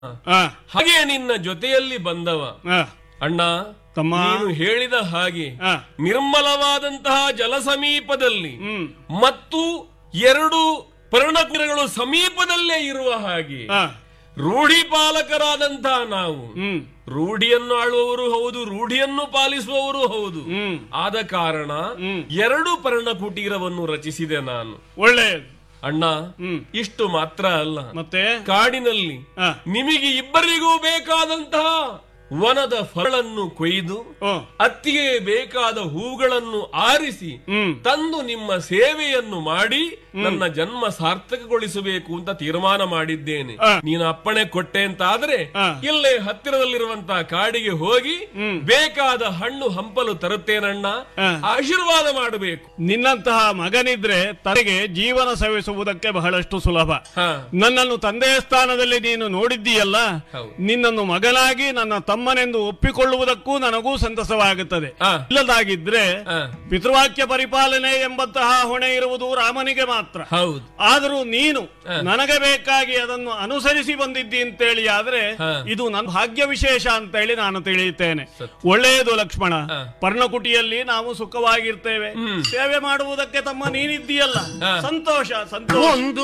ಆ, ಹಾಗೆ ನಿನ್ನ ಜೊತೆಯಲ್ಲಿ ಬಂದವ ಆ, ಅಣ್ಣ ತಮ್ಮ ನೀನು ಹೇಳಿದ ಹಾಗೆ ಆ, ನಿರ್ಮಲವಾದಂತಹ ಜಲ ಸಮೀಪದಲ್ಲಿ ಹ್ಮ್ ಮತ್ತು ಎರಡು ಪರ್ಣಕಿರಗಳು ಸಮೀಪದಲ್ಲೇ ಇರುವ ಹಾಗೆ ಆ, ರೂಢಿ ಪಾಲಕರಾದಂತಹ ನಾವು ಹ್ಮ್ ರೂಢಿಯನ್ನು ಆಳುವವರು ಹೌದು ರೂಢಿಯನ್ನು ಪಾಲಿಸುವವರು ಹೌದು ಹ್ಮ್ ಆದ ಕಾರಣ ಹ್ಮ್. ಎರಡು ಪರ್ಣಕುಟೀರವನ್ನು ರಚಿಸಿದೆ ನಾನು ಒಳ್ಳೆಯದು ಅಣ್ಣ ಹ್ಮ್ ಇಷ್ಟು ಮಾತ್ರ ಅಲ್ಲ ಮತ್ತೆ ಕಾಡಿನಲ್ಲಿ ಆ, ನಿಮಗೆ ಇಬ್ಬರಿಗೂ ಬೇಕಾದಂತಹ ವನದ ಫಲಗಳನ್ನು ಕೊಯ್ದು ಓ ಅತ್ತಿಗೆ ಬೇಕಾದ ಹೂಗಳನ್ನು ಆರಿಸಿ ಹ್ಮ್ ತಂದು ನಿಮ್ಮ ಸೇವೆಯನ್ನು ಮಾಡಿ ನನ್ನ ಜನ್ಮ ಸಾರ್ಥಕಗೊಳಿಸಬೇಕು ಅಂತ ತೀರ್ಮಾನ ಮಾಡಿದ್ದೇನೆ ಆ. ನೀನು ಅಪ್ಪಣೆ ಕೊಟ್ಟೆ ಅಂತ ಆದ್ರೆ ಆ. ಇಲ್ಲೇ ಹತ್ತಿರದಲ್ಲಿರುವಂತಹ ಕಾಡಿಗೆ ಹೋಗಿ ಹ್ಮ್. ಬೇಕಾದ ಹಣ್ಣು ಹಂಪಲು ತರುತ್ತೇನಣ್ಣ ಆ. ಆಶೀರ್ವಾದ ಮಾಡಬೇಕು ನಿನ್ನಂತಹ ಮಗನಿದ್ರೆ ತನಗೆ ಜೀವನ ಸವಿಸುವುದಕ್ಕೆ ಬಹಳಷ್ಟು ಸುಲಭ ಹ ನನ್ನನ್ನು ತಂದೆಯ ಸ್ಥಾನದಲ್ಲಿ ನೀನು ನೋಡಿದ್ದೀಯಲ್ಲ ಹೌದು. ನಿನ್ನನ್ನು ಮಗನಾಗಿ ನನ್ನ ತಮ್ಮನೆಂದು ಒಪ್ಪಿಕೊಳ್ಳುವುದಕ್ಕೂ ನನಗೂ ಸಂತಸವಾಗುತ್ತದೆ ಆ. ಇಲ್ಲದಾಗಿದ್ರೆ ಆ. ಪಿತೃವಾಕ್ಯ ಪರಿಪಾಲನೆ ಎಂಬಂತಹ ಹೊಣೆ ಇರುವುದು ರಾಮನಿಗೆ ಮಾತ್ರ ಹೌದು ಆದರೂ ನೀನು ಆ. ನನಗೆ ಬೇಕಾಗಿ ಅದನ್ನು ಅನುಸರಿಸಿ ಬಂದಿದ್ದಿ ಅಂತೇಳಿ ಆದ್ರೆ ಹಾ. ಇದು ನನ್ನ ಭಾಗ್ಯ ವಿಶೇಷ ಅಂತೇಳಿ ನಾನು ತಿಳಿಯುತ್ತೇನೆ ಸತ್ಯ. ಒಳ್ಳೆಯದು ಲಕ್ಷ್ಮಣ ಹಾ. ಪರ್ಣಕುಟಿಯಲ್ಲಿ ನಾವು ಸುಖವಾಗಿರ್ತೇವೆ ಹ್ಮ್. ಸೇವೆ ಮಾಡುವುದಕ್ಕೆ ತಮ್ಮ ನೀನಿದ್ದೀಯಲ್ಲ ಹಾ. ಸಂತೋಷ ಸಂತೋಷ ಒಂದು